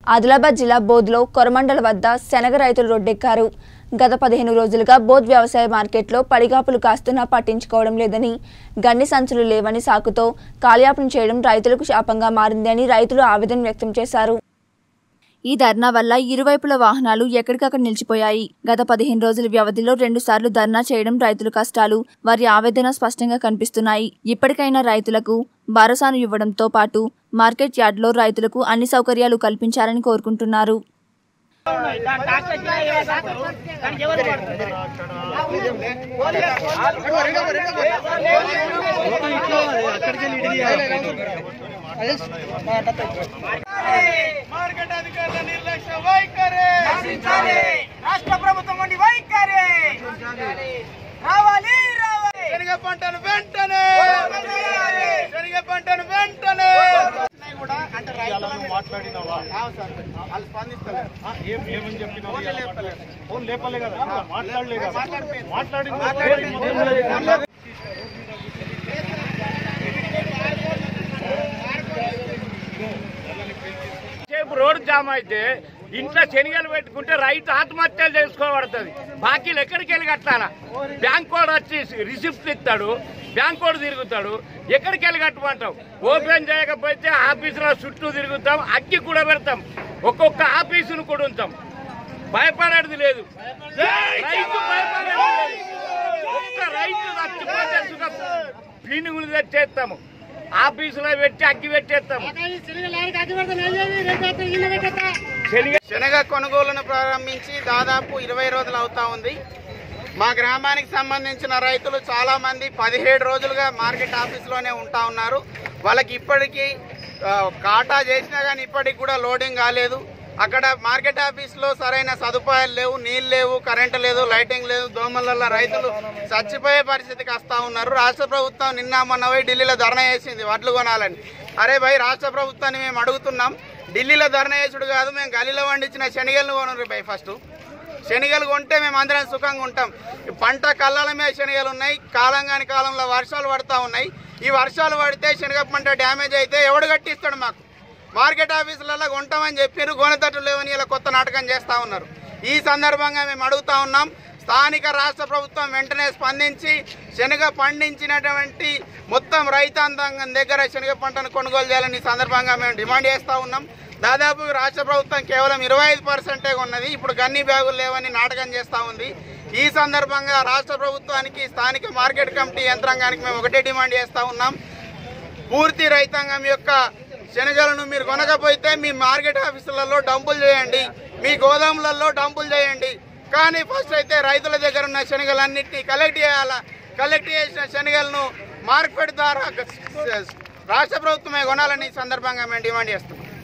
ఆదిలాబాద్ జిల్లా బోధ్లో కొరమండల వద్ద శనగ రైతులు రోడ్డెక్కారు గత పదిహేను రోజులుగా బోధ్ వ్యవసాయ మార్కెట్లో పడిగాపులు కాస్తున్నా పట్టించుకోవడం లేదని గన్ని సంచులు లేవని సాకుతో కాలయాపన చేయడం రైతులకు శాపంగా మారింది అని రైతులు ఆవేదన వ్యక్తం చేశారు ఈ ధర్నా వల్ల ఇరువైపుల వాహనాలు ఎక్కడికక్కడ నిలిచిపోయాయి గత పదిహేను రోజుల వ్యవధిలో రెండు సార్లు ధర్నా చేయడం రైతుల కష్టాలు వారి ఆవేదన స్పష్టంగా కనిపిస్తున్నాయి ఇప్పటికైనా రైతులకు భరోసాను ఇవ్వడంతో పాటు మార్కెట్ యార్డ్లో రైతులకు అన్ని సౌకర్యాలు కల్పించాలని కోరుకుంటున్నారు మార్కెట్ అధికారుల నిర్లక్ష్య వైఖరి రాష్ట్ర ప్రభుత్వం వంటి వైఖరి రావాలి రావాలి శనగ పంటను వెంటనే శనగ పంటను వెంటనే కూడా అంటే రైతులను మాట్లాడినావా కావు సార్ వాళ్ళు స్పందిస్తలేరు ఆ, ఏం ఏమని చెప్పినావు ఫోన్లు లేపలేదు. ఫోన్ లేపలే కదా మాట్లాడలే కదా మాట్లాడిపోయింది. మాట్లాడింది మాట్లాడింది. సేపు రోడ్డు జామ్ అయితే ఇంట్లో శనిగలు పెట్టుకుంటే రైతు ఆత్మహత్యలు చేసుకోబడుతుంది బాకీలు ఎక్కడికి వెళ్ళి కట్టాలా బ్యాంక్ కోడ్ వచ్చి రిసిప్ట్ ఇస్తాడు బ్యాంక్ కోడ్ తిరుగుతాడు ఎక్కడికి వెళ్ళి కట్టమంటాం ఓపెన్ చేయకపోతే ఆఫీసులో చుట్టూ తిరుగుతాం అగ్గి కూడా పెడతాం ఒక్కొక్క ఆఫీసును కూడా ఉంటాం భయపడేది లేదు రైతు భయపడేది లేదు. ఒక్క రైతు చచ్చిపోతే సుఖం పీనుగులు తెచ్చేస్తాము ఆఫీసులో పెట్టి అగ్గి పెట్టేస్తాము శనిగ శనగ కొనుగోలును ప్రారంభించి దాదాపు ఇరవై రోజులు అవుతా ఉంది మా గ్రామానికి సంబంధించిన రైతులు చాలా మంది పదిహేడు రోజులుగా మార్కెట్ ఆఫీస్లోనే ఉంటా ఉన్నారు వాళ్ళకి ఇప్పటికీ ఆ, కాటా చేసినా కానీ ఇప్పటికి కూడా లోడింగ్ కాలేదు అక్కడ మార్కెట్ ఆఫీస్లో సరైన సదుపాయాలు లేవు నీళ్ళు లేవు కరెంటు లేదు లైటింగ్ లేదు దోమల రైతులు చచ్చిపోయే పరిస్థితికి వస్తూ ఉన్నారు రాష్ట్ర ప్రభుత్వం నిన్న మొన్న పోయి ఢిల్లీలో ధర్నా చేసింది వడ్లు కొనాలని అరే భయ్ రాష్ట్ర ప్రభుత్వాన్ని మేము అడుగుతున్నాం ఢిల్లీలో ధర్నా చేసుడు కాదు మేము గలీలో పండించిన శనగలను కొనరు భయ్ ఫస్ట్ శనగలు కొంటే మేము అందరం సుఖంగా ఉంటాం ఈ పంట కళ్ళల మీద శనగలు ఉన్నాయి కాలం కాని కాలంలో వర్షాలు పడతా ఉన్నాయి ఈ వర్షాలు పడితే శనగ పంట డ్యామేజ్ అయితే ఎవడు కట్టిస్తాడు మాకు మార్కెట్ ఆఫీసులలో కొంటామని చెప్పారు గోనెతట్టు లేవని ఇలా కొత్త నాటకం చేస్తూ ఉన్నారు ఈ సందర్భంగా మేము అడుగుతా ఉన్నాం స్థానిక రాష్ట్ర ప్రభుత్వం వెంటనే స్పందించి శనగ పండించినటువంటి మొత్తం రైతాంగం దగ్గర శనగ పంటను కొనుగోలు చేయాలని ఈ సందర్భంగా మేము డిమాండ్ చేస్తూ ఉన్నాం దాదాపు రాష్ట్ర ప్రభుత్వం కేవలం ఇరవై ఐదు పర్సెంటే ఉన్నది ఇప్పుడు గన్ని బ్యాగులు లేవని నాటకం చేస్తూ ఉంది ఈ సందర్భంగా రాష్ట్ర ప్రభుత్వానికి స్థానిక మార్కెట్ కమిటీ యంత్రాంగానికి మేము ఒకటే డిమాండ్ చేస్తూ ఉన్నాం పూర్తి రైతాంగం యొక్క శనగలను మీరు కొనకపోతే మీ మార్కెట్ ఆఫీసులలో డంపులు చేయండి మీ గోదాములలో డంపులు చేయండి కానీ ఫస్ట్ అయితే రైతుల దగ్గర ఉన్న శనగలన్నింటినీ కలెక్ట్ చేయాలా కలెక్ట్ చేసిన శనగలను మార్కెట్ ద్వారా రాష్ట్ర ప్రభుత్వమే కొనాలని ఈ సందర్భంగా మేము డిమాండ్ చేస్తున్నాం